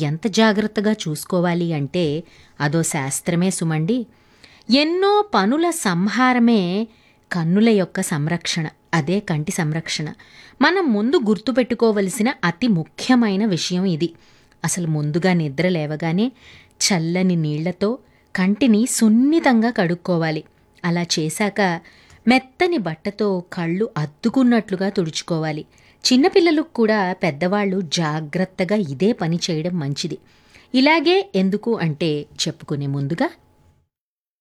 ఎంత జాగ్రత్తగా చూసుకోవాలి అంటే అదో శాస్త్రమే సుమండి ఎన్నో పనుల సంహారమే కన్నుల యొక్క సంరక్షణ అదే కంటి సంరక్షణ మనం ముందు గుర్తుపెట్టుకోవలసిన అతి ముఖ్యమైన విషయం ఇది అసలు ముందుగా నిద్ర లేవగానే చల్లని నీళ్లతో కంటిని సున్నితంగా కడుక్కోవాలి అలా చేశాక మెత్తని బట్టతో కళ్ళు అద్దుకున్నట్లుగా తుడుచుకోవాలి చిన్నపిల్లలకు కూడా పెద్దవాళ్ళు జాగ్రత్తగా ఇదే పని చేయడం మంచిది ఇలాగే ఎందుకు అంటే చెప్పుకునే ముందుగా